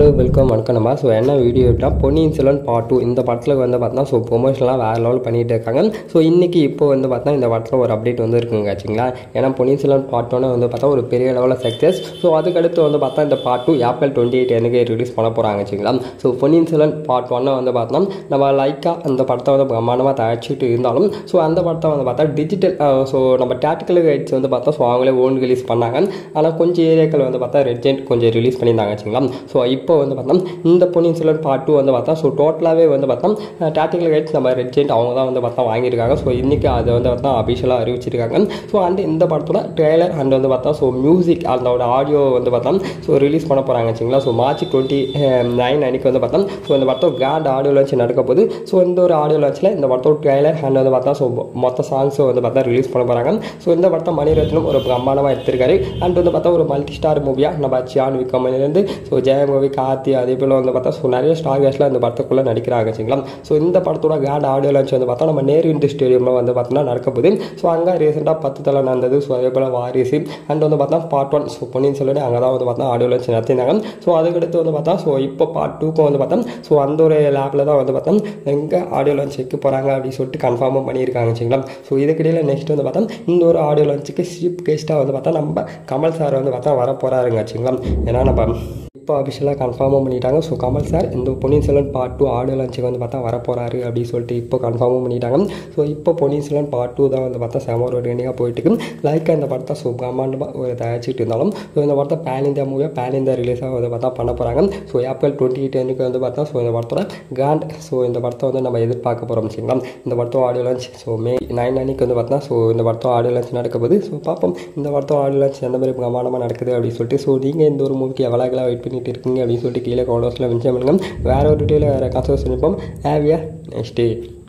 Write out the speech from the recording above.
hello welcome வணக்கம் நம்ம so என்ன வீடியோ விட்டா பொன்னியின் செல்வன் பார்ட் டூ இந்த படத்தில் வந்து பார்த்தா ஸோ ப்ரொமோஷன்லாம் வேறு லெவல் பண்ணிகிட்டு இருக்காங்க ஸோ இன்றைக்கி இப்போ வந்து பார்த்தா இந்த படத்தில் ஒரு அப்டேட் வந்து இருக்குங்க ஆச்சுங்களா ஏன்னா பொன்னியின் செல்வன் பார்ட் ஒன்று வந்து பார்த்தா ஒரு பெரிய லெவலில் சக்ஸஸ் ஸோ அதுக்கடுத்து வந்து பார்த்தா இந்த part two April twenty eight எனக்கு ரிலீஸ் பண்ண போகிறாங்க வச்சுங்களா ஸோ பொன்னியின் செல்வன் பார்ட் ஒன்னை வந்து பார்த்தோம்னா நம்ம லைக்காக அந்த படத்தை வந்து பிரம்மாண்டமாக தயாரிச்சுட்டு இருந்தாலும் ஸோ அந்த படத்தை வந்து பார்த்தா டிஜிட்டல் ஸோ நம்ம டேட்டிக்கல் ரைட்ஸ் வந்து பார்த்தா ஸோ அவங்களே ஓன் ரிலீஸ் பண்ணாங்க ஆனால் கொஞ்சம் ஏரியாக்கள் வந்து பார்த்தா ரெட் ஜெயிண்ட் கொஞ்சம் ரிலீஸ் பண்ணியிருந்தாங்க வச்சுங்களா ஸோ இப்போ வந்து பார்த்தா இந்த பொன்னியின் செல்வன் பார்ட் டூ வந்து பார்த்தா ஸோ டோட்டலாகவே வந்து பார்த்தா டேட்டிக்கல் ரைட்ஸ் நம்ம ரெட் ஜெயிண்ட் அவங்க தான் வந்து பார்த்தா வாங்கியிருக்காங்க ஸோ இன்றைக்கி அதை வந்து பார்த்தா அபிஷியலாக அறிவிச்சிருக்காங்க ஸோ அண்ட் இந்த படத்தோட ட்ரெய்லர் அண்ட் வந்து பார்த்தா ஸோ மியூசிக் அதோட ஆடியோ வந்து பார்த்தா ஸோ ரிலீஸ் பண்ண போகிறாங்க வச்சுங்களா ஸோ மார்ச் டுவெண்ட்டி நைன் அன்றைக்கி வந்து பார்த்தா ஸோ இந்த படத்தோட கிராண்ட் ஆடியோ லான்ச் நடக்க போகுது ஸோ இந்த ஒரு ஆடியோ லான்ச்சில் இந்த படத்தோட ட்ரெய்லர் அண்ட் வந்து பார்த்தா ஸோ மொத்த சாங்ஸும் வந்து பார்த்தா ரிலீஸ் பண்ண போகிறாங்க ஸோ இந்த படத்தை மணிரத்னம் ஒரு பிரம்மாண்டமாக எடுத்திருக்காரு அண்ட் வந்து பார்த்தா ஒரு மல்டி ஸ்டார் மூவியாக நம்ம சியான் விக்ரமணிலேருந்து ஸோ ஜெயமோவி கார்த்தி அதே போல் வந்து பார்த்தா ஸோ நிறைய ஸ்டார் கேஸ்லாம் இந்த படத்துக்குள்ளே நடிக்கிறாங்க வச்சுங்களா ஸோ இந்த படத்தோட கிராண்ட் ஆடியோ லான்ச் வந்து பார்த்தா நம்ம நேரு இண்டு ஸ்டேடியமில் வந்து பார்த்தோம்னா நடக்க போகுது ஸோ அங்கே ரீசெண்டாக பத்து தலை நடந்தது ஸோ அதே போல் வாரிசு அண்ட் வந்து பார்த்தா part one so Ponniyin Selvan அங்கே தான் வந்து பார்த்தா ஆடியோ லான்ச் நடத்தியிருந்தாங்க ஸோ அதுக்கடுத்து வந்து பார்த்தா ஸோ இப்போ பார்ட் டூக்கும் வந்து பார்த்தா ஸோ அந்த ஒரு லேபில் தான் வந்து பார்த்தா எங்கே ஆடியோ லான்ச் வைக்க போகிறாங்க அப்படின்னு சொல்லிட்டு கன்ஃபார்மும் பண்ணியிருக்காங்க வச்சுங்களா ஸோ இதுக்கிடையில் நெக்ஸ்ட் வந்து பார்த்தா இந்த ஒரு ஆடியோ லான்ச்சுக்கு சீப் கெஸ்ட்டாக வந்து பார்த்தா நம்ம கமல் சார் வந்து பார்த்தா வர போகிறாருங்க வச்சுங்களா ஏன்னா நம்ம இப்போ அபிஷியலாக கன்ஃபார்மும் பண்ணிட்டாங்க ஸோ கமல் சார் இந்த Ponniyin Selvan part two audio லான்ச்சுக்கு வந்து பார்த்தா வர போகிறாரு அப்படின்னு சொல்லிட்டு இப்போ கன்ஃபார்மும் பண்ணிட்டாங்க ஸோ இப்போ பொன்னியின் செல்வன் பார்ட் டூ தான் வந்து பார்த்தா செம ஒரு ட்ரெண்டிங்காக போயிட்டு இருக்கு லைக் இந்த படத்தை ஸோ பிரம்மாண்டமாக ஒரு தயாரிச்சுட்டு இருந்தாலும் ஸோ இந்த படத்தை பேன் இந்தியா மூவியாக பேன் இந்தியா ரிலீஸாக வந்து பார்த்தா பண்ண போகிறாங்க ஸோ ஏப்ரல் டுவெண்ட்டி எயிட் அன்றைக்கி வந்து பார்த்தா ஸோ இந்த படத்தோட கிராண்ட் ஸோ இந்த படத்தை வந்து நம்ம எதிர்பார்க்க போகிறோம் வச்சுங்களா இந்த படத்தோட audio launch so May nine அன்னைக்கு வந்து பார்த்தா ஸோ இந்த படத்தோட ஆடியோ லான்ச் நடக்க போகுது ஸோ பார்ப்போம் இந்த படத்தோட ஆடியோ லான்ச் எந்த மாதிரி பிரமாண்டமாக நடக்குது அப்படின்னு சொல்லிட்டு ஸோ நீங்கள் இந்த ஒரு மூவிக்கு எவ்வளோ வெயிட் பண்ணிட்டு இருக்கீங்க அப்படின்னு சொல்லிட்டு கீழே கமெண்ட்ஸில் மென்ஷன் பண்ணுங்கள் வேறு ஒரு டீட்டெயில் வேறு கான்சர்ஸ் நிற்போம் ஹேவியா நெக்ஸ்ட் டே